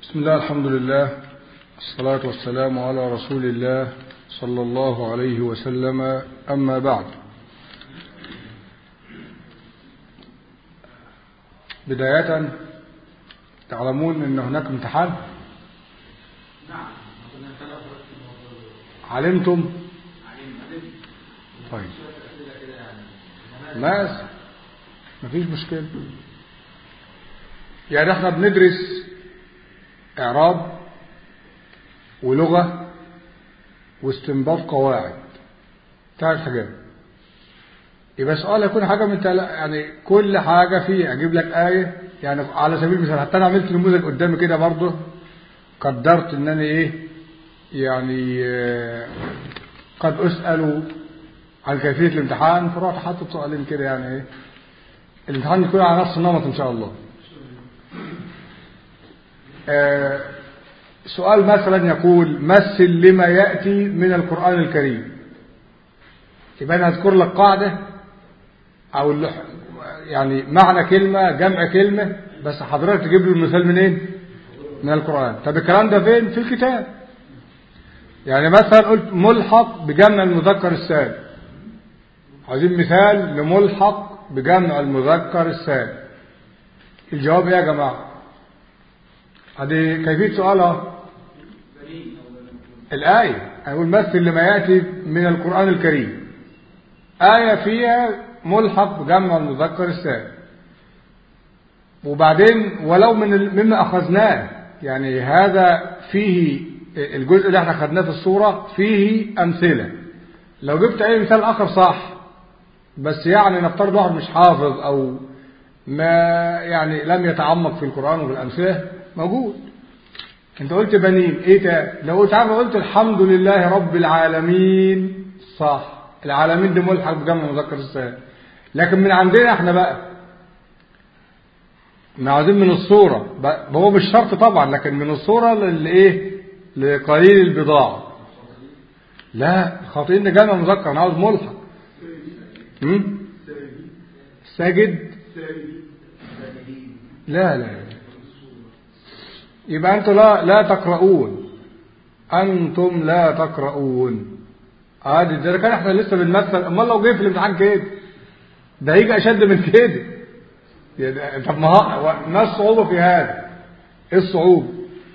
بسم الله الحمد لله الصلاة والسلام على رسول الله صلى الله عليه وسلم أما بعد بداية تعلمون أن هناك امتحان نعم علمتم طيب ماس مفيش مشكلة يعني احنا بندرس اعراب ولغة واستنباط قواعد ثلاث حاجات يبقى سؤال يكون حاجة من تل... يعني كل حاجة فيه اجيب لك آية يعني على سبيل المثال حتى انا عملت نموذج قدامي كده برضه قدرت ان انا ايه يعني آه، قد اسأل عن كيفية الامتحان فرحت حاطط سؤالين كده يعني ايه الامتحان يكون على نفس النمط ان شاء الله آه، سؤال مثلا يقول مثل لما يأتي من القرآن الكريم يبقى أنا هذكر لك قاعدة أو اللح يعني معنى كلمة جمع كلمة بس حضرتك تجيب له المثال منين من القرآن طب الكلام ده فين في الكتاب يعني مثلا قلت ملحق بجمع المذكر السالم عايزين مثال لملحق بجمع المذكر السالم الجواب ايه يا جماعه هذه كيفية سؤالها الآية أقول مثل لما يأتي من القرآن الكريم آية فيها ملحق بجمع المذكر السالم وبعدين ولو من مما أخذناه يعني هذا فيه الجزء اللي احنا خدناه في الصورة فيه أمثلة لو جبت أي مثال آخر صح بس يعني نفترض واحد مش حافظ أو ما يعني لم يتعمق في القرآن وفي الأمثلة موجود انت قلت بنين ايه ده لو قلت عارف قلت الحمد لله رب العالمين صح العالمين دي ملحق بجمع مذكر السالم لكن من عندنا احنا بقى ما عايزين من الصورة هو مش شرط طبعا لكن من الصورة للايه لقليل البضاعة لا خاطئين جمع مذكر انا عاوز ملحق هم؟ ساجد لا لا يبقى أنتم لا, لا تقرؤون أنتم لا تقرؤون عادي ده كان احنا لسه بنمثل امال لو جه في الامتحان كده ده هيجي اشد من كده يعني طب ما ما الصعوبه في هذا ايه الصعوبه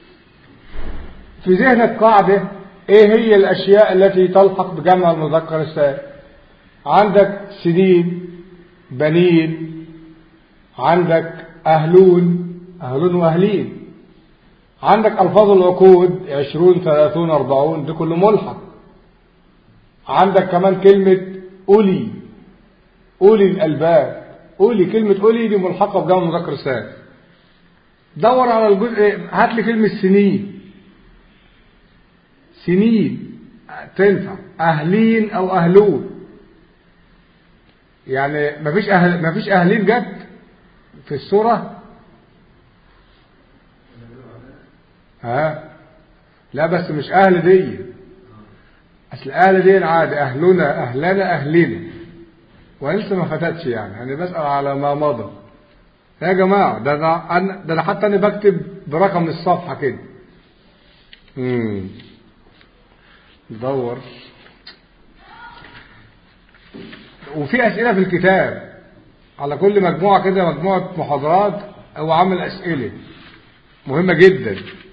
في ذهنك قاعده ايه هي الاشياء التي تلحق بجمع المذكر السالم عندك سنين بنين عندك اهلون اهلون واهلين عندك ألفاظ العقود عشرون ثلاثون أربعون ده كله ملحق عندك كمان كلمة أولي أولي الألباب أولي كلمة أولي دي ملحقة بجمع مذكر سالم دور على الجزء هات لي كلمة سنين سنين تنفع أهلين أو أهلون يعني مفيش أهل مفيش أهلين جت في السورة ها لا بس مش اهل دي اصل اهل دي عادي اهلنا اهلنا اهلنا ولسه ما فتتش يعني انا بسال على ما مضى يا جماعه ده انا ده انا حتى انا بكتب برقم الصفحه كده امم دور وفي اسئله في الكتاب على كل مجموعه كده مجموعه محاضرات او عامل اسئله مهمه جدا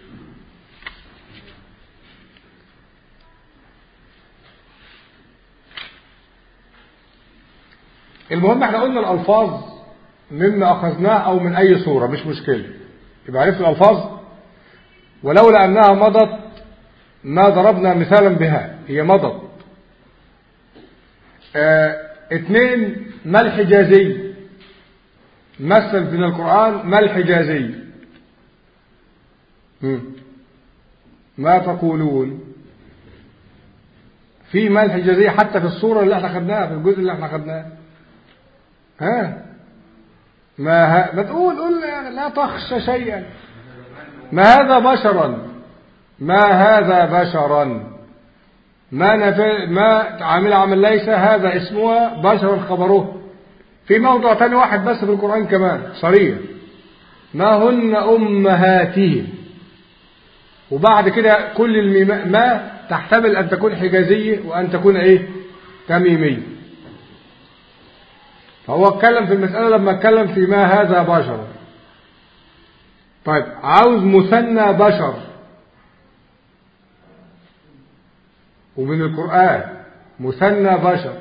المهم احنا قلنا الألفاظ مما أخذناه أو من أي صورة مش مشكلة يبقى عرفت الألفاظ ولولا أنها مضت ما ضربنا مثالا بها هي مضت اه اثنين ما الحجازي مثل في القرآن ما الحجازي ما تقولون في ما الحجازية حتى في الصورة اللي احنا خدناها في الجزء اللي احنا خدناه ها ما ها ما تقول قول لا تخشى شيئا ما هذا بشرا ما هذا بشرا ما نف... ما عامل عمل ليس هذا اسمها بشر خبره في موضع ثاني واحد بس في القرآن كمان صريح ما هن أمهاتهم وبعد كده كل الميم ما تحتمل أن تكون حجازية وأن تكون إيه تميمية فهو اتكلم في المسألة لما اتكلم في ما هذا بشر طيب عاوز مثنى بشر ومن القرآن مثنى بشر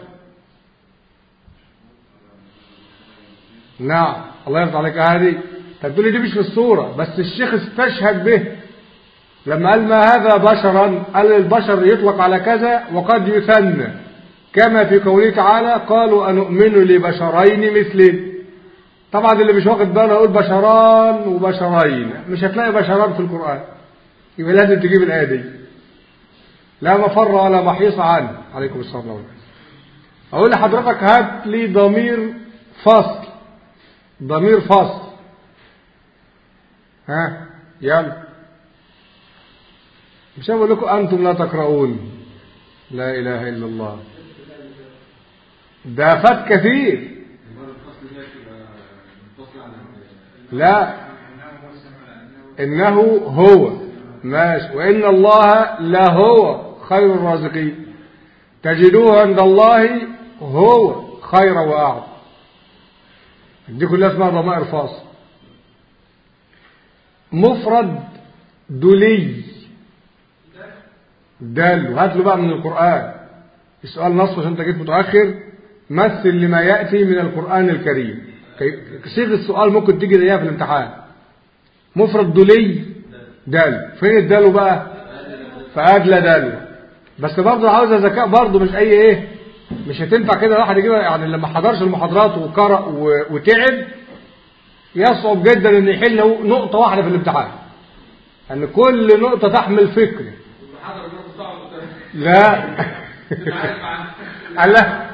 نعم الله يرضى عليك هذه تقول لي دي مش في الصورة بس الشيخ استشهد به لما قال ما هذا بشرا قال البشر يطلق على كذا وقد يثنى كما في قوله تعالى قالوا أنؤمن لبشرين مثلي طبعا اللي مش واخد باله يقول بشران وبشرين مش هتلاقي بشران في القرآن يبقى لازم تجيب الآية دي لا مفر ولا محيص عنه عليكم السلام ورحمة أقول لحضرتك هات لي ضمير فصل ضمير فصل ها يلا مش هقول لكم أنتم لا تقرؤون لا إله إلا الله ده فات كثير لا إنه هو ماشي وإن الله لهو خير الرازقين تجدوه عند الله هو خير وأعظم دي كلها اسمها ضمائر فاصل مفرد دلي دال وهات له بقى من القرآن السؤال نص عشان انت جيت متأخر مثل لما يأتي من القرآن الكريم صيغة السؤال ممكن تيجي زيها في الامتحان مفرد دلي دال فين الدال بقى فأدلى دال بس برضه عاوزة ذكاء برضه مش أي إيه مش هتنفع كده الواحد يجيبها يعني لما حضرش المحاضرات وقرأ وتعب يصعب جدا ان يحل نقطة واحدة في الامتحان ان يعني كل نقطة تحمل فكر لا لا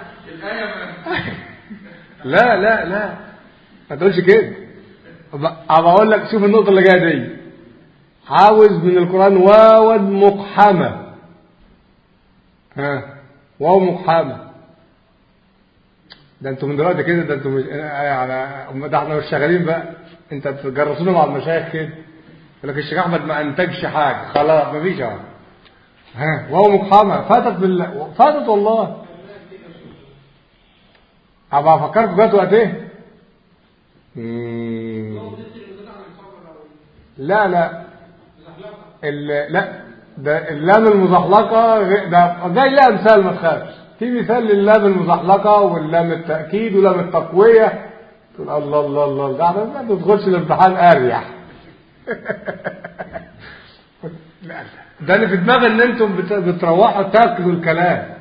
لا لا لا ما تقولش كده ابقى اقول لك شوف النقطة اللي جاية دي عاوز من القرآن واو مقحمة ها واو مقحمة ده انتوا من دلوقتي كده ده انتوا مش يعني ده احنا مش شغالين بقى انت بتجرسونا مع المشايخ كده يقول لك الشيخ احمد ما انتجش حاجه خلاص ما فيش حاجه ها واو مقحمة فاتت بالله فاتت والله هبقى افكركم جت وقت ايه لا لا لا ده اللام المزحلقة ده جاي لها مثال ما تخافش في مثال للام المزحلقة واللام التأكيد ولام التقوية تقول الله الله الله ده ما تدخلش الامتحان اريح ده اللي في دماغي ان انتم بتروحوا تاكلوا الكلام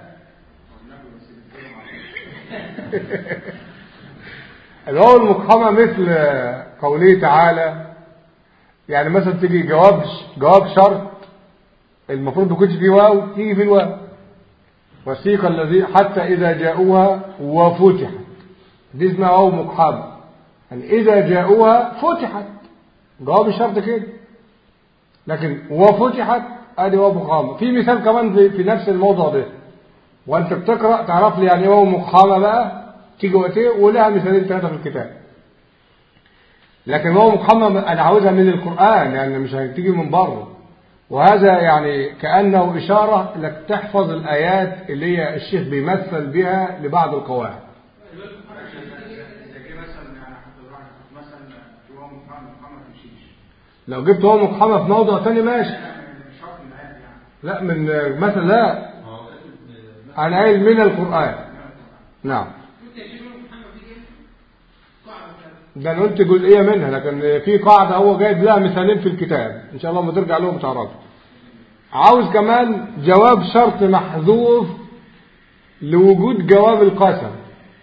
الواو المقحمة مثل قوله تعالى يعني مثلا تيجي جواب جواب شرط المفروض ما يكونش فيه واو تيجي فيه الواو وسيق الذي حتى إذا جاءوها وفتحت دي اسمها واو مقحمة يعني إذا جاءوها فتحت جواب الشرط كده لكن وفتحت ادي واو مقحمة في مثال كمان في, في نفس الموضوع ده وانت بتقرأ تعرف لي يعني واو مقحمة بقى تيجي وقتين ولها مثالين ثلاثة في الكتاب لكن واو مقحمة انا عاوزها من القرآن يعني مش هتيجي من بره وهذا يعني كأنه إشارة لك تحفظ الآيات اللي هي الشيخ بيمثل بها لبعض القواعد لو جبت هو مقحمة في موضع تاني ماشي لا من مثلا لا أنا قايل من القرآن نعم ده انا قلت جزئيه منها لكن في قاعده هو جايب لها مثالين في الكتاب ان شاء الله لما ترجع لهم تعرفوا عاوز كمان جواب شرط محذوف لوجود جواب القسم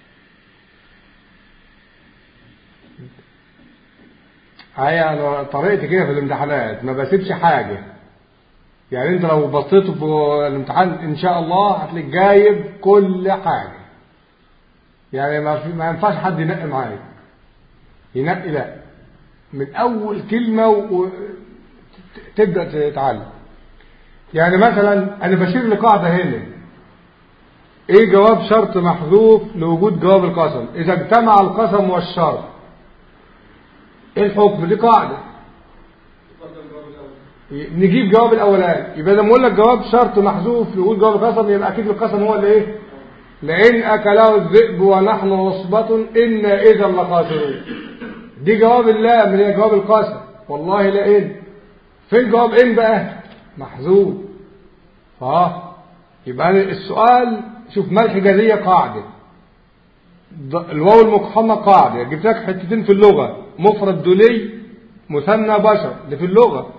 هي انا طريقتي كده في الامتحانات ما بسيبش حاجه يعني انت لو بصيت في الامتحان ان شاء الله هتلاقيك جايب كل حاجه يعني ما, في ما ينفعش حد ينقي معاك ينقي لا من أول كلمة وتبدأ تتعلم يعني مثلا أنا بشير لقاعدة هنا إيه جواب شرط محذوف لوجود جواب القسم إذا اجتمع القسم والشرط إيه الحكم دي قاعدة نجيب جواب الاولاني يبقى لما اقول لك جواب شرط محذوف نقول جواب القسم يبقى اكيد القسم هو اللي ايه لئن اكله الذئب ونحن عصبة انا اذا لخاسرون دي جواب الله من هي جواب القسم والله لئن فين جواب ان بقى محذوف اه يبقى السؤال شوف ما الحجازية قاعدة الواو المقحمة قاعدة جبت لك حتتين في اللغة مفرد دولي مثنى بشر دي في اللغة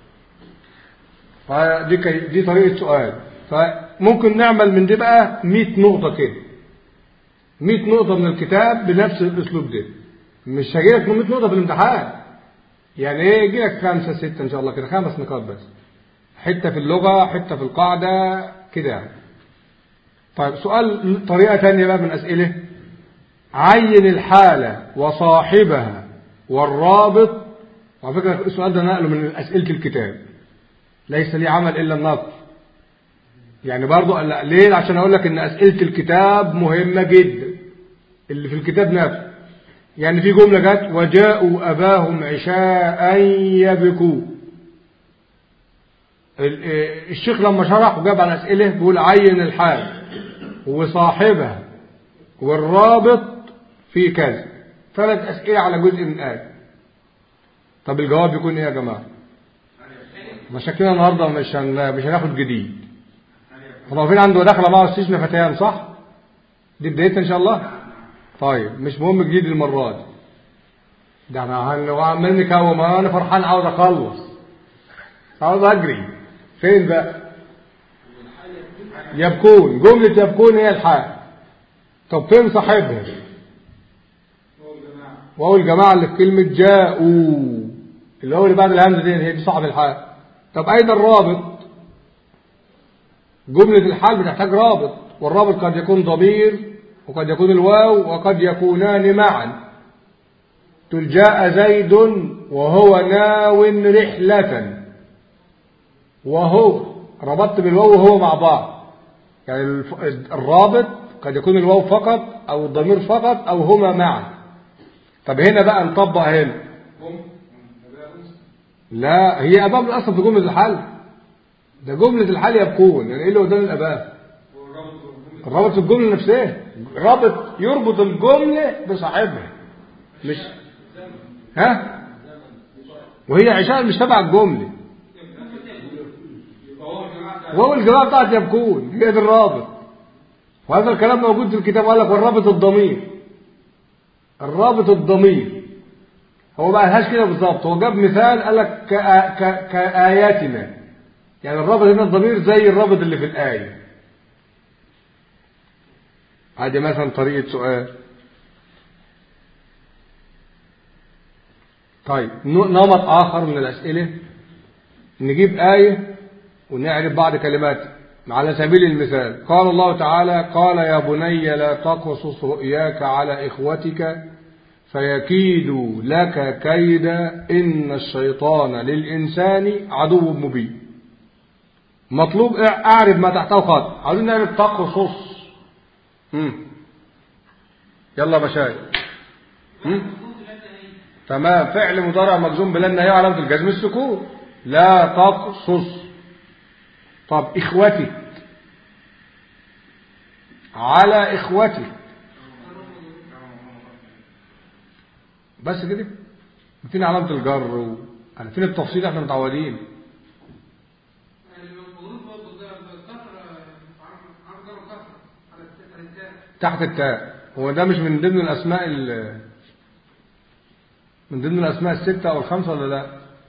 فدي كي دي طريقة سؤال فممكن نعمل من دي بقى 100 نقطة كده 100 نقطة من الكتاب بنفس الأسلوب ده مش هجي لك 100 نقطة في الامتحان يعني ايه يجي لك خمسة ستة إن شاء الله كده خمس نقاط بس حتة في اللغة حتة في القاعدة كده يعني طيب سؤال طريقة تانية بقى من أسئلة عين الحالة وصاحبها والرابط وعلى فكرة السؤال ده نقله من أسئلة الكتاب ليس لي عمل إلا النقل يعني برضو ليه عشان أقول لك إن أسئلة الكتاب مهمة جدا اللي في الكتاب نفسه يعني في جملة جت وجاءوا أباهم عشاء يبكوا الشيخ لما شرح وجاب على أسئلة بيقول عين الحال وصاحبها والرابط في كذا ثلاث أسئلة على جزء من آية طب الجواب يكون إيه يا جماعة مشاكلنا النهاردة مش هن... مش هناخد جديد هو فين عنده داخله معه السجن فتيان صح دي بدايتها ان شاء الله طيب مش مهم جديد المرة دي ده انا عمال نكوم انا فرحان عاوز اخلص عاوز اجري فين بقى يبكون جملة يبكون هي الحال طب فين صاحبها وهو الجماعة اللي في كلمة جاءوا اللي هو اللي بعد الهمزة دي هي دي صاحب الحال طب أين الرابط جملة الحال بتحتاج رابط والرابط قد يكون ضمير وقد يكون الواو وقد يكونان معا تقول جاء زيد وهو ناو رحلة وهو ربطت بالواو وهو مع بعض يعني الرابط قد يكون الواو فقط أو الضمير فقط أو هما معا طب هنا بقى نطبق هنا لا هي أباب أصلا في جملة الحل ده جملة الحل يبكون يعني إيه اللي قدام الأباب الرابط في الجملة نفسها رابط يربط الجملة بصاحبها مش ها وهي عشاء مش تبع الجملة وهو الجواب بتاعت يبكون هي دي الرابط وهذا الكلام موجود في الكتاب قال لك والرابط الضمير الرابط الضمير هو بقى لهاش كده بالظبط هو جاب مثال قال لك كآياتنا يعني الرابط هنا الضمير زي الرابط اللي في الآية عادي مثلا طريقة سؤال طيب نمط آخر من الأسئلة نجيب آية ونعرف بعض كلمات على سبيل المثال قال الله تعالى قال يا بني لا تقصص رؤياك على إخوتك فيكيدوا لك كيدا إن الشيطان للإنسان عدو مبين مطلوب أعرف ما تحته خط عاوزين نعرف تقصص مم. يلا مشايخ تمام فعل مضارع مجزوم بلا النهي علامة الجزم السكون لا تقصص طب إخوتك على إخوتك بس كده فين علامة الجر و... يعني فين التفصيل احنا متعودين تحت التاء هو ده مش من ضمن الأسماء ال... من ضمن الأسماء الستة أو الخمسة ولا لا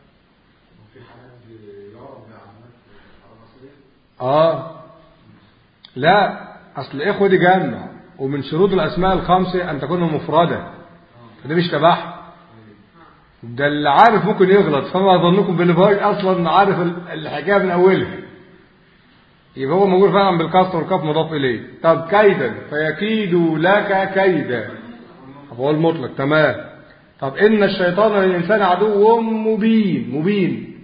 آه لا أصل إخوة دي جمع ومن شروط الأسماء الخمسة أن تكون مفردة فده مش تبعها ده اللي عارف ممكن يغلط فما أظنكم بالفاج أصلا عارف الحكاية من أولها يبقى هو موجود فعلا بالكسر والكاف مضاف إليه طب كيدا فيكيد لك كيدا طب هو المطلق تمام طب إن الشيطان للإنسان عدو مبين مبين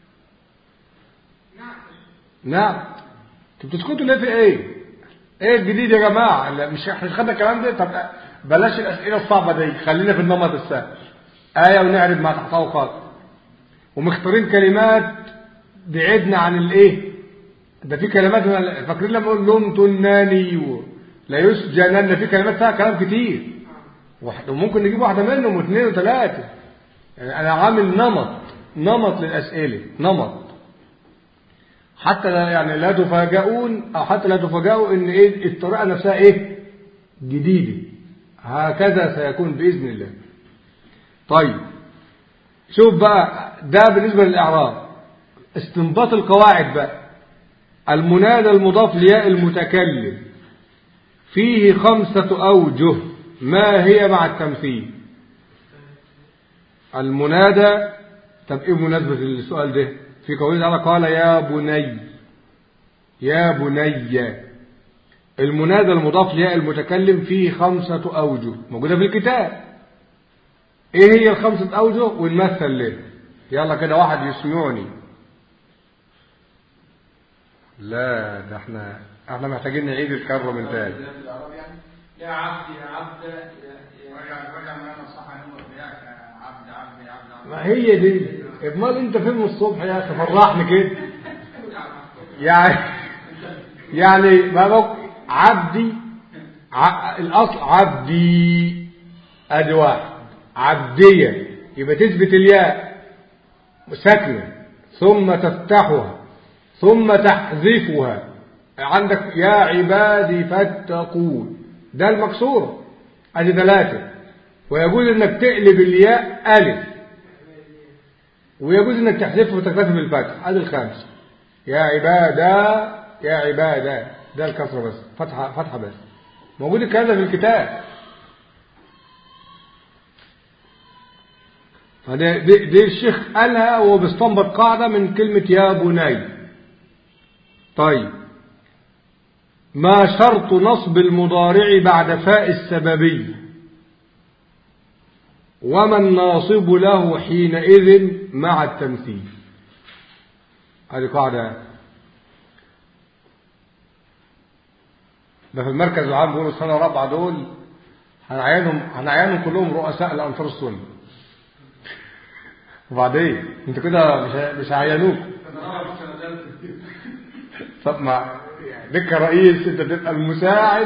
نعم انتوا بتسكتوا ليه في ايه ايه الجديد يا جماعه مش احنا خدنا الكلام ده طب بلاش الاسئله الصعبه دي خلينا في النمط السهل ايه ونعرف ما تحته خط ومختارين كلمات بعدنا عن الايه ده في كلمات فاكرين لما اقول لم تناني و... لا يسجنن في كلمات فيها كلام كتير واحد- وممكن نجيب واحده منهم واثنين وثلاثه يعني انا عامل نمط نمط للاسئله نمط حتى لا يعني لا تفاجئون او حتى لا تفاجئوا ان ايه الطريقه نفسها ايه جديده هكذا سيكون باذن الله طيب شوف بقى ده بالنسبه للاعراب استنباط القواعد بقى المنادى المضاف لياء المتكلم فيه خمسة أوجه ما هي مع التمثيل المنادى طب ايه مناسبة السؤال ده في قوله تعالى قال يا بني يا بني المنادى المضاف لياء المتكلم فيه خمسة أوجه موجودة في الكتاب ايه هي الخمسة أوجه ونمثل ليه يلا كده واحد يسمعني لا ده احنا احنا محتاجين نعيد الكرة من تاني في الأعراب يعني يا عبد يا عبد وجع وجع ما انا صح انا وياك يا عبد عبد يا عبد عبد ما هي دي امال انت فين من الصبح يا اخي فرحني كده يعني يعني ما بق عبدي ع... الاصل عبدي ادي واحد عبدية يبقى تثبت الياء ساكنة ثم تفتحها ثم تحذفها عندك يا عبادي فاتقون ده المكسور ادي ثلاثة ويجوز انك تقلب الياء الف ويجوز انك تحذفه وتكتفي بالفتح ادي الخامسة يا عبادة يا عبادة ده الكسرة بس فتحة فتحة بس موجود الكلام ده في الكتاب فده دي, دي الشيخ قالها وهو بيستنبط قاعدة من كلمة يا بني طيب ما شرط نصب المضارع بعد فاء السببية وما الناصب له حينئذ مع التمثيل هذه قاعدة ده في المركز العام بيقولوا السنة الرابعة دول هنعينهم هنعينهم كلهم رؤساء الأنصار السنة وبعدين انت كده مش ه- مش هيعينوك طب ما يعني لك رئيس انت تبقى المساعد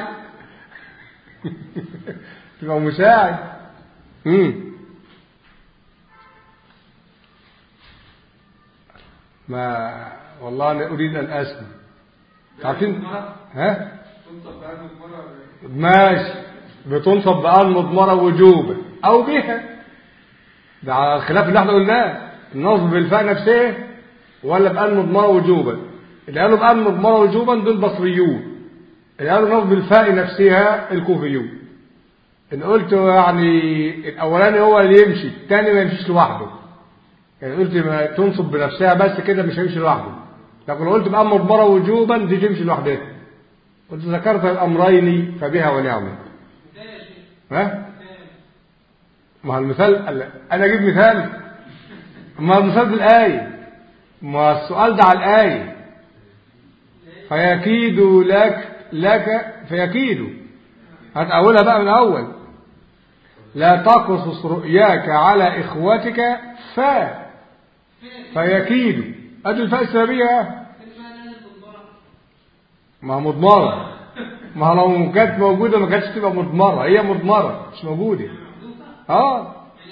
تبقى مساعد امم ما والله انا اريد ان اسمع عارفين ها تنطق بهذه المرة ماشي بتنصب بآن مضمرة وجوبا أو بها ده على الخلاف اللي احنا قلناه النصب بالفاء نفسه ولا بآن مضمرة وجوبا اللي قالوا بآن مضمرة وجوبا دول بصريون اللي قالوا نصب بالفاء نفسها الكوفيون إن قلت يعني الأولاني هو اللي يمشي الثاني ما يمشيش لوحده يعني قلت ما تنصب بنفسها بس كده مش هيمشي لوحده لكن لو قلت بآن مضمرة وجوبا دي تمشي لوحدها قلت ذكرت الأمرين فبها ونعمة ها ما هو المثال أنا أجيب مثال ما هو المثال بالآية ما السؤال ده على الآية فيكيد لك لك فيكيد هات أولها بقى من الأول لا تقصص رؤياك على إخوتك ف فيكيد أدي الفاء السببية ما هو مضمرة ما هو لو كانت موجودة ما كانتش تبقى مضمرة هي مضمرة مش موجودة اه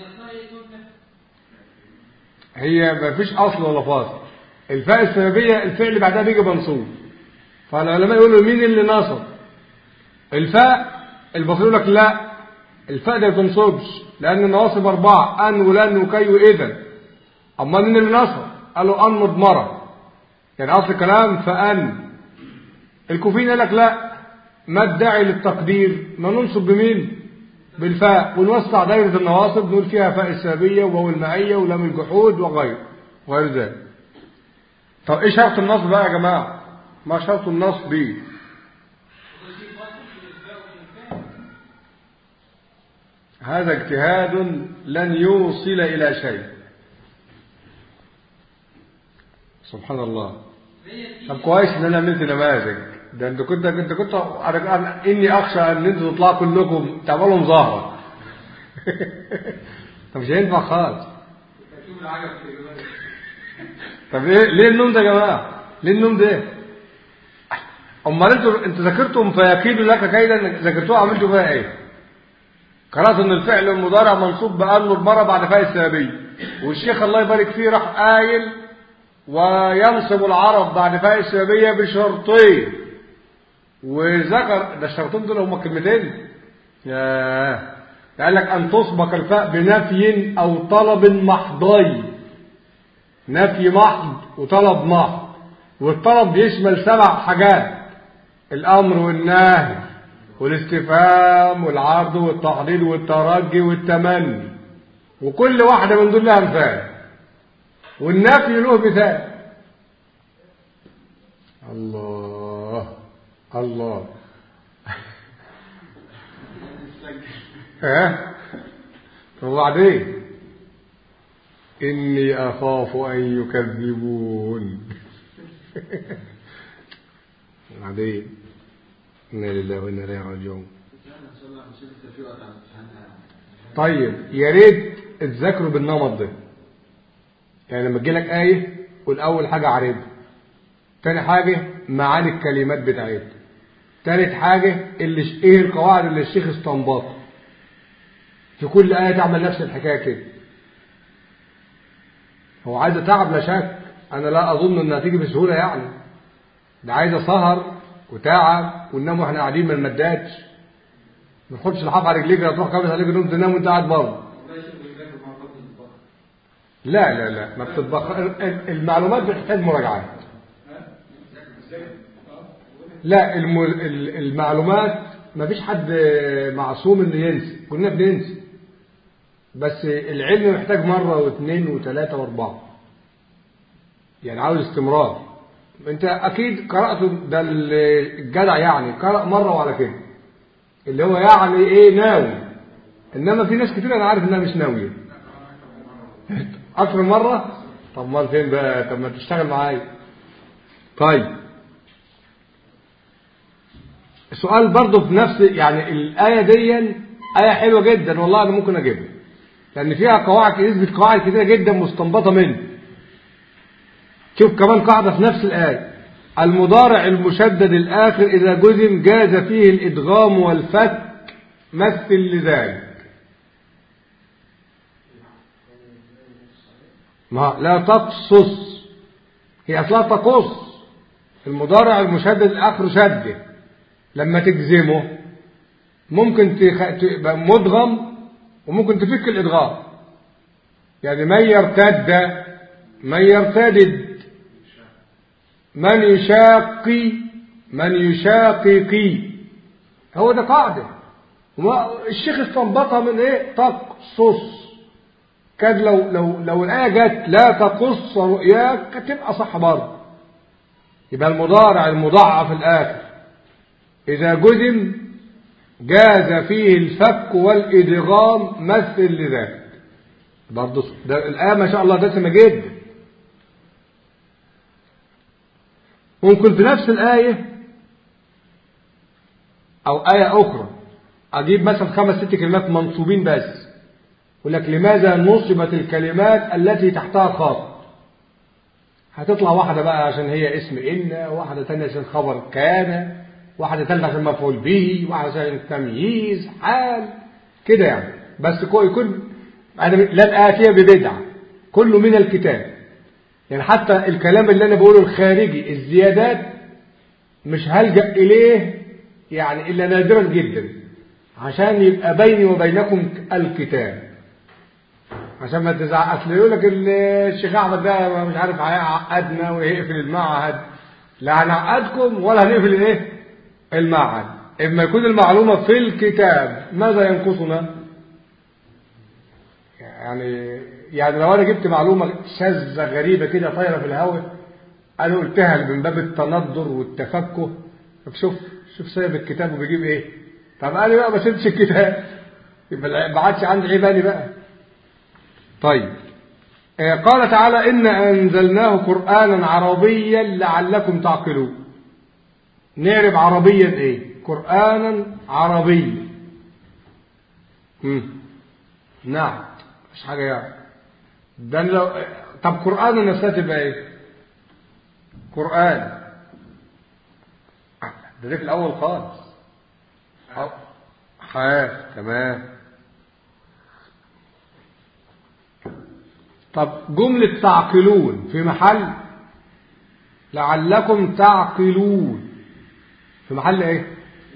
هي ما فيش اصل ولا فاصل الفاء السببية الفعل بعدها بيجي منصوب فالعلماء يقولوا مين اللي نصب الفاء البصري يقول لك لا الفاء ده ما تنصبش لان النواصب اربعة ان ولن وكي واذا اما مين اللي نصب قالوا ان مضمرة يعني اصل الكلام فان الكوفيين قال لك لا ما الداعي للتقدير ما ننصب بمين بالفاء ونوسع دائرة النواصب نقول فيها فاء السببية وواو المعية ولام الجحود وغير وغير ذلك طب ايه شرط النصب بقى يا جماعة ما شرط النصب هذا اجتهاد لن يوصل إلى شيء سبحان الله طب كويس ان انا عملت نماذج ده انت كنت انت كنت أنا اني اخشى ان انتوا تطلعوا كلكم تعملوا مظاهره طب مش هينفع خالص شوف العجب في الإجابات. طب ايه ليه النوم ده يا جماعه ليه النوم ده امال انتوا انتوا ذاكرتم فيكيد لك كيدا ذاكرتوها عملتوا فيها ايه قرات ان الفعل المضارع منصوب بانه المره بعد فاء السببيه والشيخ الله يبارك فيه راح قايل وينصب العرب بعد فاء السببيه بشرطين وذكر ده الشرطين دول هما كلمتين ياه قال لك ان تسبق الفاء بنفي او طلب محضي نفي محض وطلب محض والطلب بيشمل سبع حاجات الامر والنهي والاستفهام والعرض والتحضير والترجي والتمني وكل واحدة من دول لها مثال والنفي له مثال الله الله ها وبعدين إني أخاف أن يكذبون بعدين إنا لله وإنا إليه راجعون طيب يا ريت تذاكروا بالنمط ده يعني لما تجيلك آية قول أول حاجة عارفها تاني حاجة معاني الكلمات بتاعتها تالت حاجة اللي ايه القواعد اللي الشيخ استنبطها في كل آية تعمل نفس الحكاية كده هو عايزة تعب لا شك أنا لا أظن إنها تيجي بسهولة يعني ده عايزة سهر وتعب وننام واحنا قاعدين ما نمددش ما تاخدش الحاف على رجليك تروح كابس عليك نوم تنام وانت قاعد بره لا لا لا ما بتطبخ المعلومات بتحتاج مراجعات لا الم... المعلومات ما فيش حد معصوم انه ينسى كلنا بننسى بس العلم محتاج مرة واثنين وثلاثة واربعة يعني عاوز استمرار انت اكيد قرأت ده الجدع يعني قرأ مرة وعلى كده اللي هو يعني ايه ناوي انما في ناس كتير انا عارف انها مش ناوية اكثر من مرة طب امال فين بقى طب ما تشتغل معايا طيب السؤال برضه في نفس يعني الآية دي آية حلوة جدا والله أنا ممكن أجيبها لأن فيها قواعد يثبت قواعد كتيرة جدا مستنبطة منه شوف كمان قاعدة في نفس الآية المضارع المشدد الآخر إذا جزم جاز فيه الإدغام والفك مثل لذلك ما لا تقصص هي أصلا تقص المضارع المشدد الآخر شده لما تجزمه ممكن تبقى مدغم وممكن تفك الإدغام يعني من يرتد من يرتدد من يشاقي من يشاققي هو ده قاعدة الشيخ استنبطها من ايه تقصص كاد لو لو لو الآية جت لا تقص رؤياك تبقى صح برضه يبقى المضارع المضاعف الآخر إذا جزم جاز فيه الفك والإدغام مثل لذلك برضه ده الآية ما شاء الله دسمة جدا ممكن في نفس الآية أو آية أخرى أجيب مثلا خمس ست كلمات منصوبين بس يقول لك لماذا نصبت الكلمات التي تحتها خط هتطلع واحدة بقى عشان هي اسم إن واحدة تانية عشان خبر كان واحدة ثالثة عشان مفعول به واحدة عشان تمييز حال كده يعني بس يكون أنا لن آتي ببدعة كله من الكتاب يعني حتى الكلام اللي أنا بقوله الخارجي الزيادات مش هلجأ إليه يعني إلا نادرا جدا عشان يبقى بيني وبينكم الكتاب عشان ما تزعق اصل يقول لك الشيخ احمد ده مش عارف هيعقدنا ويقفل المعهد لا هنعقدكم ولا هنقفل الايه المعهد اما يكون المعلومه في الكتاب ماذا ينقصنا يعني يعني لو انا جبت معلومه شاذه غريبه كده طايره في الهواء انا قلتها من باب التندر والتفكه طب شوف شوف سايب الكتاب وبيجيب ايه طب انا بقى ما سيبش الكتاب يبقى ما عادش عندي عيباني بقى طيب قال تعالى إن أنزلناه قرآنا عربيا لعلكم تعقلون نعرف عربيا إيه قرآنا عربيا مم. نعم مش حاجة يعني ده لو طب قرآن نفسها تبقى ايه قرآن ده دي في الأول خالص أو- حياة تمام طب جملة تعقلون في محل لعلكم تعقلون في محل ايه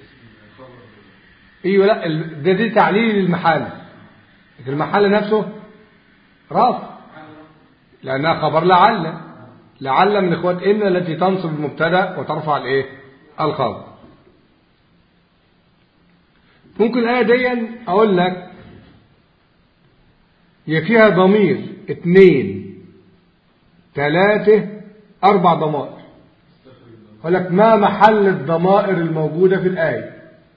ايوه لا ال- ده دي تعليل المحل لكن المحل نفسه رافع لانها خبر لعل لعل من اخوات ان التي تنصب المبتدا وترفع الايه الخبر ممكن الايه دي اقول لك هي فيها ضمير اثنين ثلاثة أربع ضمائر أقول لك ما محل الضمائر الموجودة في الآية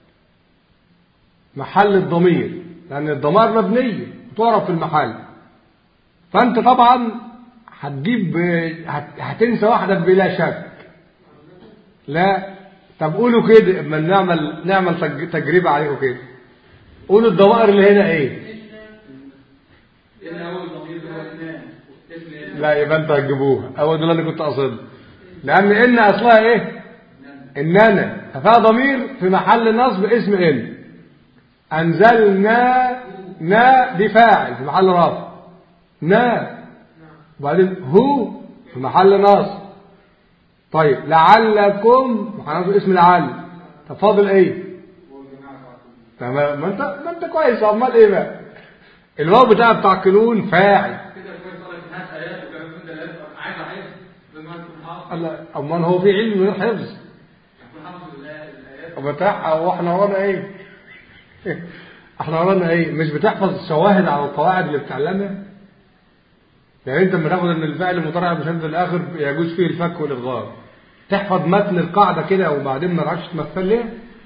محل الضمير لأن الضمائر مبنية تعرف في المحل فأنت طبعا هتجيب هت- هتنسى واحدة بلا شك لا طب قولوا كده اما نعمل نعمل تج- تجربة عليكم كده قولوا الضمائر اللي هنا ايه إن أول ضمير هو اثنان اسم إن لا يبقى انت هتجيبوها هو ده اللي انا كنت اقصده لان ان اصلها ايه اننا ففيها ضمير في محل نصب اسم ان انزلنا نا دي فاعل في محل رفع نا وبعدين هو في محل نصب طيب لعلكم محل نصب اسم لعل طب فاضل ايه تمام ما انت ما انت كويس امال ايه بقى الواو بتاع بتعقلون فاعل كده كويس طلعت ناس آيات وكمان من دلالات عايز أحس بما تكون حافظ الله امال هو في علم من غير حفظ تكون حافظ الآيات الآيات وبتاع واحنا ورانا ايه احنا ورانا ايه مش بتحفظ الشواهد على القواعد اللي بتعلمها يعني انت لما تاخد ان الفعل المضارع بشد الاخر يجوز فيه الفك والادغام تحفظ متن القاعده كده وبعدين ما تعرفش تمثل ليه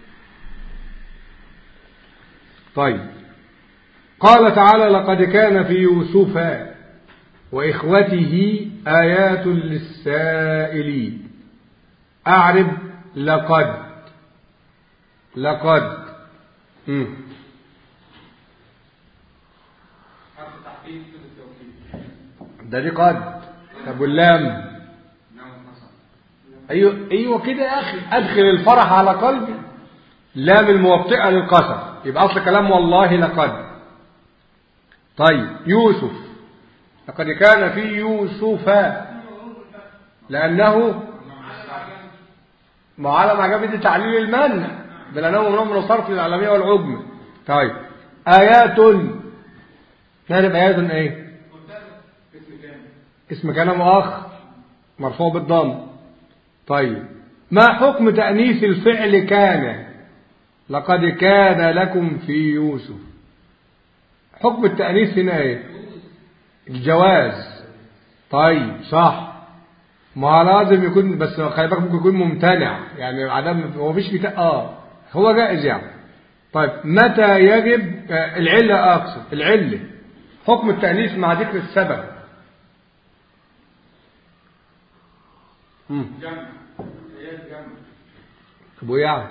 طيب قال تعالى لقد كان في يوسف واخوته ايات للسائلين اعرب لقد لقد مم. حرف التحقيق في التوكيد ده دي قد طب واللام نعم نصر ايوه ايوه كده يا اخي ادخل الفرح على قلبي لام الموطئه للقسم يبقى اصل كلام والله لقد طيب يوسف لقد كان في يوسف لانه ما علم عجبي دي تعليل المنع ده لانه ممنوع من الصرف للعالميه والعجم طيب ايات نعرف ايات ايه اسم كامل اسم كان مؤخر مرفوع بالضم طيب ما حكم تأنيث الفعل كان لقد كان لكم في يوسف حكم التأنيث هنا ايه الجواز طيب صح ما لازم يكون بس خلي بالك ممكن يكون ممتنع يعني عدم هو مفيش بتاع اه هو جائز يعني طيب متى يجب آه، العلة أقصد العلة حكم التأنيث مع ذكر السبب مم. جمع آيات جمع طب وايه يعني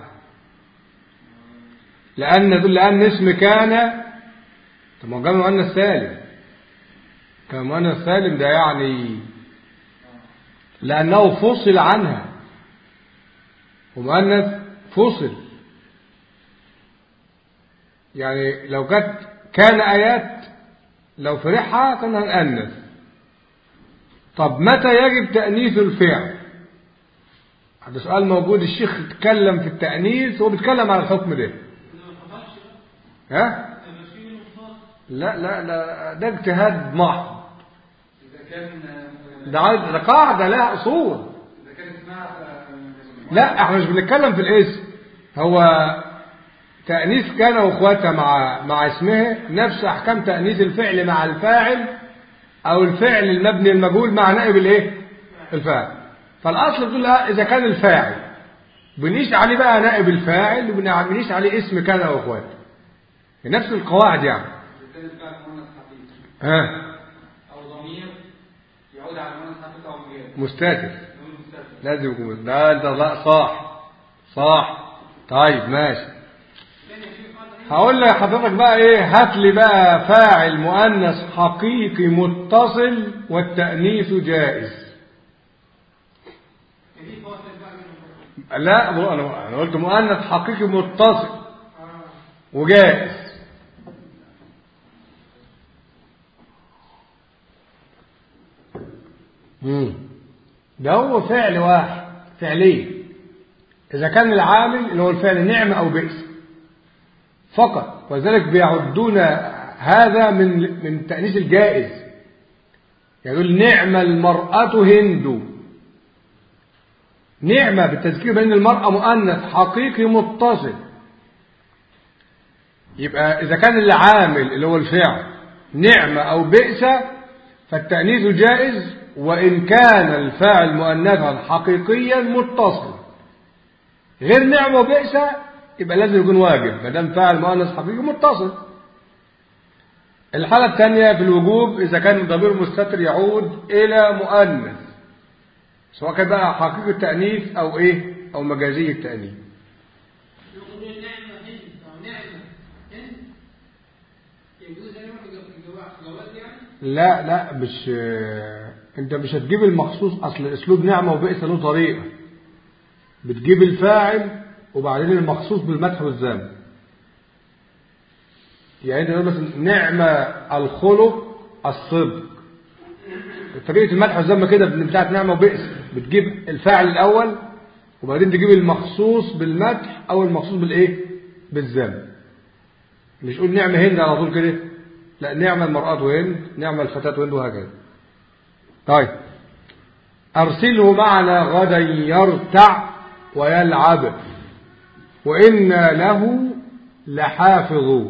لأن لأن اسم كان طب ما هو جمع مؤنث سالم كان مؤنث سالم ده يعني لأنه فصل عنها ومؤنث فصل يعني لو كانت كان آيات لو فرحها كنا هنأنث طب متى يجب تأنيث الفعل هذا سؤال موجود الشيخ اتكلم في التأنيث هو بيتكلم على الحكم ده ها لا لا لا ده اجتهاد محض إذا كان ده عايز- ده قاعدة لها أصول إذا كان اسمها آه، لا احنا مش بنتكلم في الاسم هو تأنيث كان واخواتها مع مع اسمها نفس احكام تأنيث الفعل مع الفاعل او الفعل المبني المجهول مع نائب الايه الفاعل فالاصل بتقول لها اذا كان الفاعل بنقيس عليه بقى نائب الفاعل وبنقيس عليه اسم كان واخواته نفس القواعد يعني إذا كان الفعل مؤنث حقيقي ها أو ضمير يعود على مؤنث حقيقي أو مجاز مستتر نقول مستتر لازم يكون لا انت لا صح صح طيب ماشي ثاني في قاعدة هقول لحضرتك بقى ايه هات لي بقى فاعل مؤنث حقيقي متصل والتأنيث جائز دي فاصل بقى منهم لا مو- انا أنا قلت مؤنث حقيقي متصل اه وجائز مم. ده هو فعل واحد فعلين إذا كان العامل اللي هو الفعل نعم أو بئس فقط وذلك بيعدون هذا من من تأنيث الجائز يقول نعم المرأة هند نعمة بالتذكير بأن المرأة مؤنث حقيقي متصل يبقى إذا كان العامل اللي هو الفعل نعمة أو بئس فالتأنيث جائز وإن كان الفاعل مؤنثا حقيقيا متصل غير نعمة وبئس يبقى لازم يكون واجب ما دام فاعل مؤنث حقيقي متصل الحالة الثانية في الوجوب إذا كان الضمير مستتر يعود إلى مؤنث سواء كان بقى حقيقي التأنيث أو إيه أو مجازي التأنيث يقولون نعمة هند أو نعمة هند يجوز أن يروح جواز جواز يعني لا لا مش انت مش هتجيب المخصوص اصل اسلوب نعمه وبئس له طريقه بتجيب الفاعل وبعدين المخصوص بالمدح والذم يعني انت تقول مثلا نعمه الخلق الصدق طريقه المدح والذم كده بتاعت نعمه وبئس بتجيب الفاعل الاول وبعدين تجيب المخصوص بالمدح او المخصوص بالايه بالذم مش قول نعمه هند على طول كده لا نعم المرأة هند نعم الفتاة هند وهكذا طيب أرسله معنا غدا يرتع ويلعب وإنا له لحافظ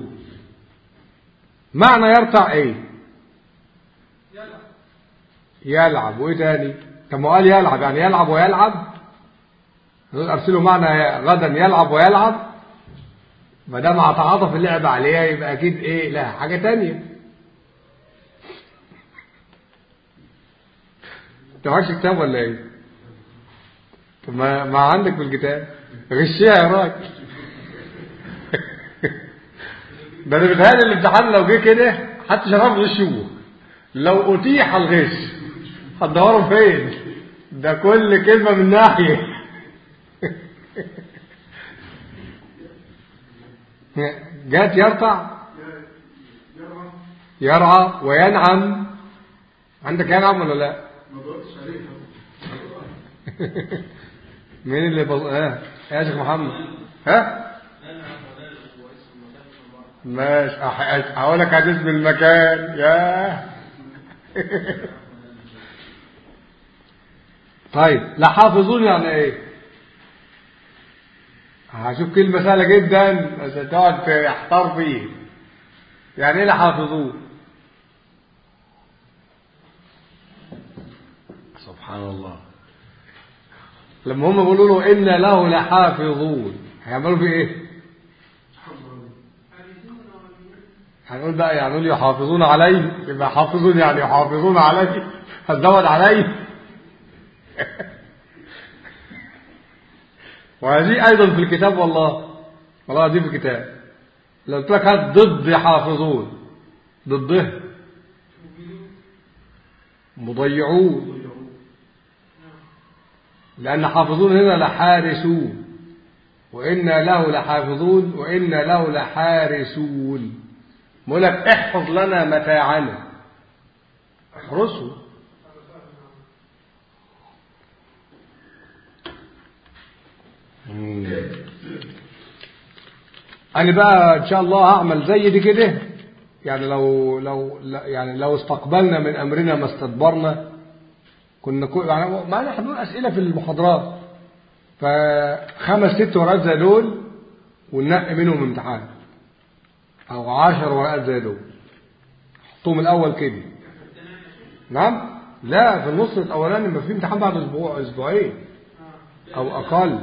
معنى يرتع ايه يلا يلعب وايه تاني طب ما هو قال يلعب يعني يلعب ويلعب نقول ارسله معنا غدا يلعب ويلعب ما دام هتعاطف اللعب عليها يبقى اكيد ايه لا حاجه تانية انت معكش كتاب ولا ايه طب ما, ما عندك في الكتاب غشيها يا راجل ده انا بيتهيألي الامتحان لو جه كده حتى شباب غشوه لو اتيح الغش هتدوروا فين ده كل كلمه من ناحيه جات يرتع يرعى وينعم عندك ينعم ولا لا مين اللي بز... ها يا شيخ محمد ها ماشي أح- هقول لك حديث بالمكان يا طيب لا حافظون يعني ايه هشوف كلمة سهلة جدا بس هتقعد تحتار فيه يعني ايه لحافظون سبحان الله لما هم بيقولوا له إن له لحافظون هيعملوا فيه ايه هنقول بقى يعني يقول يحافظون عليه يبقى حافظون يعني يحافظون عليه هتزود عليه وهذه أيضا في الكتاب والله والله دي في الكتاب لو قلت لك هات ضد يحافظون ضده مضيعون لأن حافظون هنا لحارسون وإنا له لحافظون وإنا له لحارسون بقول لك احفظ لنا متاعنا احرسه انا بقى ان شاء الله هعمل زي دي كده يعني لو لو لا- يعني لو استقبلنا من امرنا ما استدبرنا كنا كو يعني معانا احنا بنقول اسئله في المحاضرات فخمس ست ورقات زي دول وننقي منهم امتحان او عشر ورقات زي دول حطهم الاول كده نعم لا في النص الاولاني ما في امتحان بعد اسبوع اسبوعين او اقل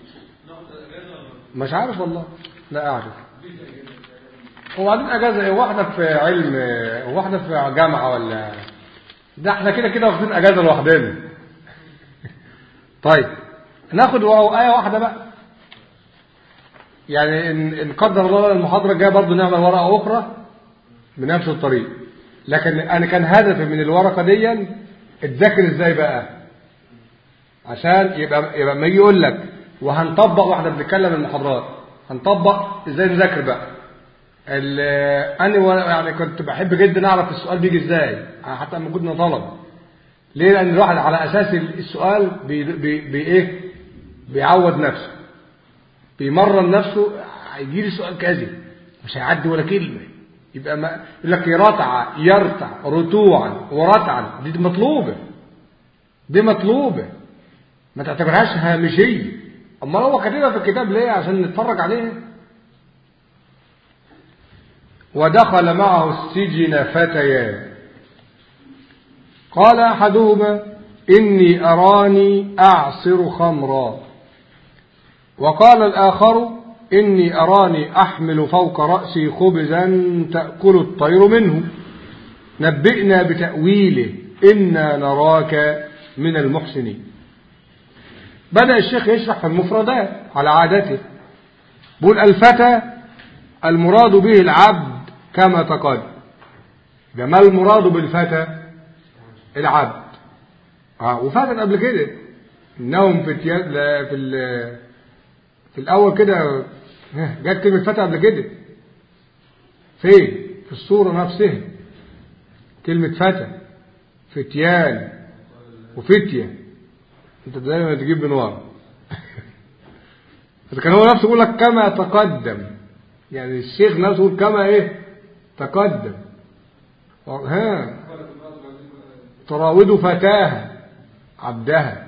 مش عارف والله لا اعرف وبعدين اجازه ايه واحده في علم وواحده في جامعه ولا ده احنا كده كده واخدين اجازه لوحدنا طيب ناخد واو ايه واحده بقى يعني ان إن قدر الله المحاضرة الجاية برضه نعمل ورقة أخرى بنفس الطريق لكن أنا كان هدفي من الورقة دي اتذاكر ازاي بقى عشان يبقى يبقى لما يجي يقول لك وهنطبق واحنا بنتكلم المحاضرات هنطبق ازاي نذاكر بقى ال- انا وأنا يعني كنت بحب جدا اعرف السؤال بيجي ازاي حتى لما كنا طلبه ليه لان الواحد على اساس السؤال بي بي بي ايه بيعود نفسه بيمرن نفسه هيجي لي سؤال كذا مش هيعدي ولا كلمه يبقى ما يقول لك يرتع يرتع رتوعا ورتعا دي مطلوبه دي مطلوبه ما تعتبرهاش هامشيه امال هو كاتبها في الكتاب ليه عشان نتفرج عليها ودخل معه السجن فتيان قال احدهما اني اراني اعصر خمرا وقال الاخر اني اراني احمل فوق راسي خبزا تاكل الطير منه نبئنا بتاويله انا نراك من المحسنين بدأ الشيخ يشرح في المفردات على عادته بيقول الفتى المراد به العبد كما تقدم ده ما المراد بالفتى العبد اه وفاتت قبل كده انهم في التيا... لا، في ال... في الاول كده ها، جت كلمه فتى قبل كده فين في الصوره نفسها كلمه فتى فتيان وفتيه انت دايما تجيب من ورا بس كان هو نفسه يقول لك كما تقدم يعني الشيخ نفسه يقول كما ايه تقدم ها تراود فتاها عبدها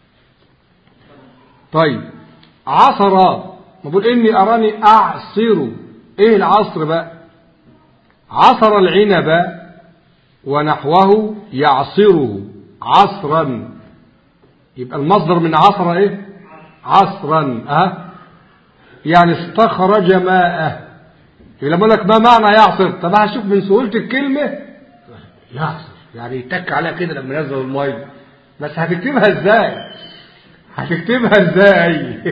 طيب عصر ما بقول اني اراني اعصر ايه العصر بقى عصر العنب ونحوه يعصره عصرا يبقى المصدر من عصر ايه عصرا اه يعني استخرج ماءه يبقى لما اقول لك ما معنى يعصر طب هشوف من سهوله الكلمه يعصر يعني يتك عليها كده لما ينزل الميه بس هتكتبها ازاي هتكتبها ازاي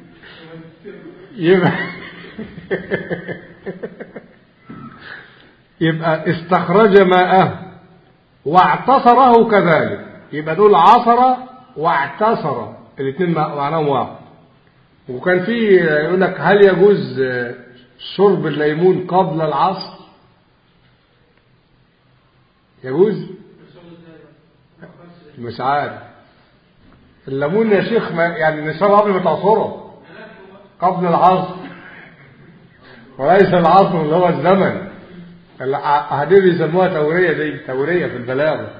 يبقى يبقى استخرج ماءه واعتصره كذلك يبقى دول عصر واعتصر الاثنين معناهم واحد وكان في يقول لك هل يجوز شرب الليمون قبل العصر يجوز مش عارف الليمون يا شيخ ما يعني نشربه قبل ما تعصره قبل العصر وليس العصر اللي هو الزمن هدول يسموها تورية دي تورية في البلاغة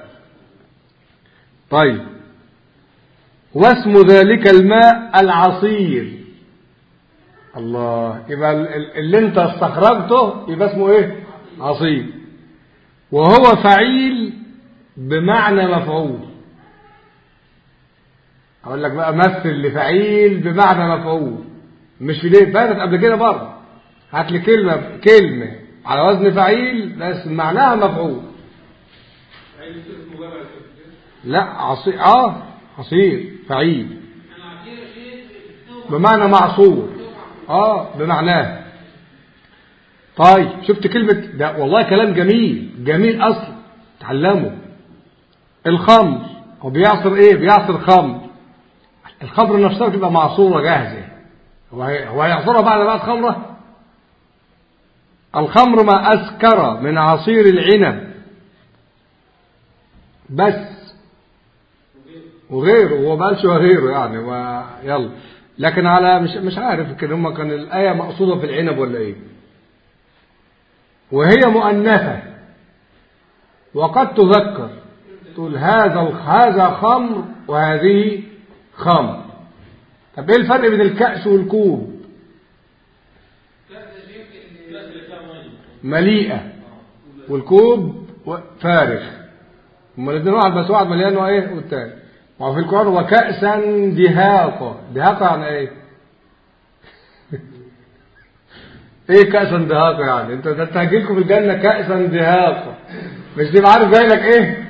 طيب واسم ذلك الماء العصير الله يبقى اللي انت استخرجته يبقى اسمه ايه عصير وهو فعيل بمعنى مفعول اقول لك بقى مثل لفعيل بمعنى مفعول مش في ليه فاتت قبل كده برضه هات لي كلمه كلمه على وزن فعيل بس معناها مفعول لا عصير اه عصير فعيل بمعنى معصور اه بمعناه طيب شفت كلمة ده والله كلام جميل جميل اصلا تعلمه الخمر هو بيعصر ايه بيعصر خمر الخمر نفسها بتبقى معصورة جاهزة هو هو هيعصرها بعد بعد خمرة الخمر ما أسكر من عصير العنب بس وغيره هو ما قالش وغيره يعني و... يلا لكن على مش مش عارف كده هم كان الآية مقصودة في العنب ولا إيه وهي مؤنثة وقد تذكر تقول هذا هذا خمر وهذه خمر طب ايه الفرق بين الكأس والكوب مليئة والكوب فارغ هما الاثنين واحد بس واحد مليان وايه والتاني وفي القرآن وكأسا دهاقا دهاقا يعني ايه ايه كأسا دهاقا يعني انت انت هجيلكم في الجنة كأسا دهاقا مش تبقى عارف جاي لك ايه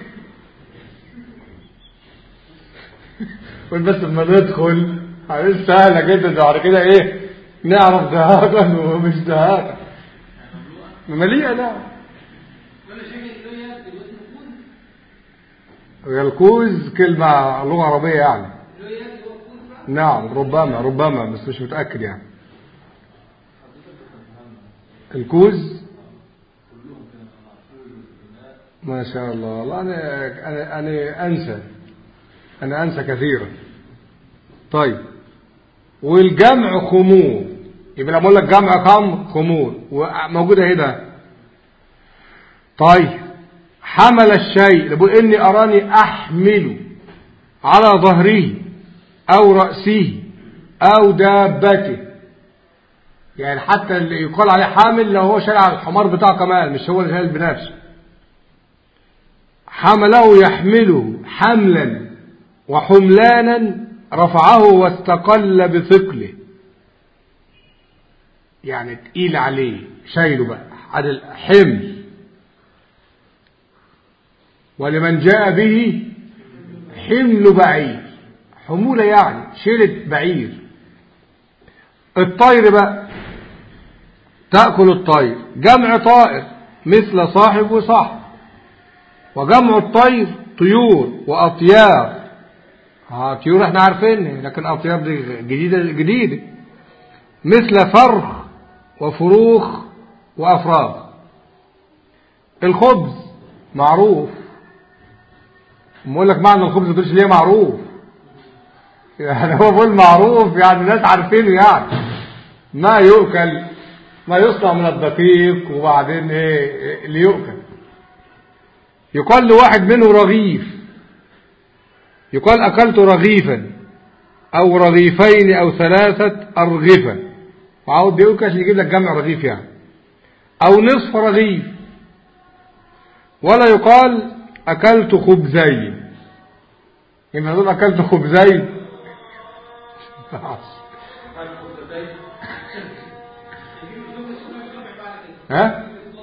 قول بس لما ندخل عارف سهلة جدا بعد كده ايه نعرف دهاقا ومش دهاقا مليئة نعم وانا شايف له يد واسمه كون هي الكوز كلمة لغة عربية يعني له يد هو كون فعلا نعم ربما ربما بس مش متأكد يعني الكوز ما شاء الله والله أنا أنا أنا أنسى أنا أنسى كثيرا طيب والجمع خمور يبقى لما أقول لك جمع خمر خمور وموجودة هنا طيب حمل الشيء بقول إني أراني أحمل على ظهره أو رأسه أو دابته يعني حتى اللي يقال عليه حامل لو هو شارع الحمار بتاعه كمان مش هو اللي شايل بنفسه حمله يحمله حملا وحملانا رفعه واستقل بثقله يعني تقيل عليه شايله بقى على الحمل ولمن جاء به حمل بعير حمولة يعني شيلة بعير الطير بقى تأكل الطير جمع طائر مثل صاحب وصاحب وجمع الطير طيور وأطيار ها طيور احنا عارفينها لكن أطيار دي جديدة جديدة مثل فرخ وفروخ وأفراخ الخبز معروف بقول لك معنى الخبز ما تقولش ليه معروف يعني هو بقول معروف يعني الناس عارفينه يعني ما يؤكل ما يصنع من الدقيق وبعدين ايه اللي يؤكل يقال لواحد منه رغيف يقال أكلت رغيفا أو رغيفين أو ثلاثة أرغفة وعاود يؤكل عشان يجيب لك جمع رغيف يعني أو نصف رغيف ولا يقال أكلت خبزين يبقى نقول أكلت خبزين ها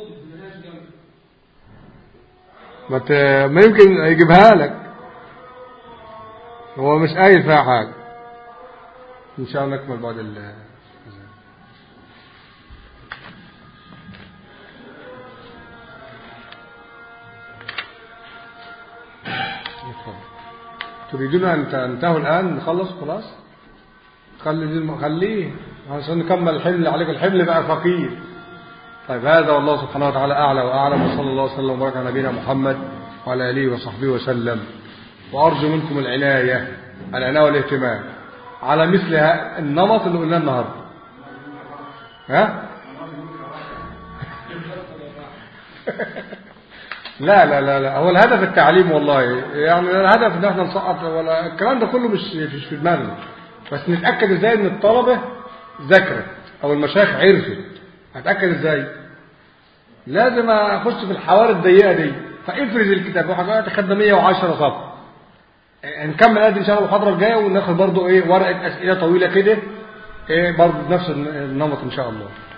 ما ت... ما يمكن يجيبها لك هو مش قايل فيها حاجة إن شاء الله نكمل بعد ال تريدون أن تنتهوا الآن نخلص خلاص خلي دي الم- خليه عشان نكمل الحمل عليك الحمل بقى فقير طيب هذا والله سبحانه وتعالى أعلى وأعلم وصلى الله وسلم وبارك على نبينا محمد وعلى آله وصحبه وسلم وأرجو منكم العناية العناية والاهتمام على مثل ها- النمط اللي قلناه النهارده ها لا لا لا لا هو الهدف التعليم والله يعني الهدف ان احنا نسقط ولا الكلام ده كله مش مش في دماغنا بس نتاكد ازاي ان الطلبه ذاكرت او المشايخ عرفت هتاكد ازاي لازم اخش في الحوار الضيقه دي فافرز الكتاب واحد دلوقتي خدنا 110 صفحه نكمل ادي ان شاء الله المحاضره الجايه وناخد برضو ايه ورقه اسئله طويله كده ايه برضو بنفس النمط ان شاء الله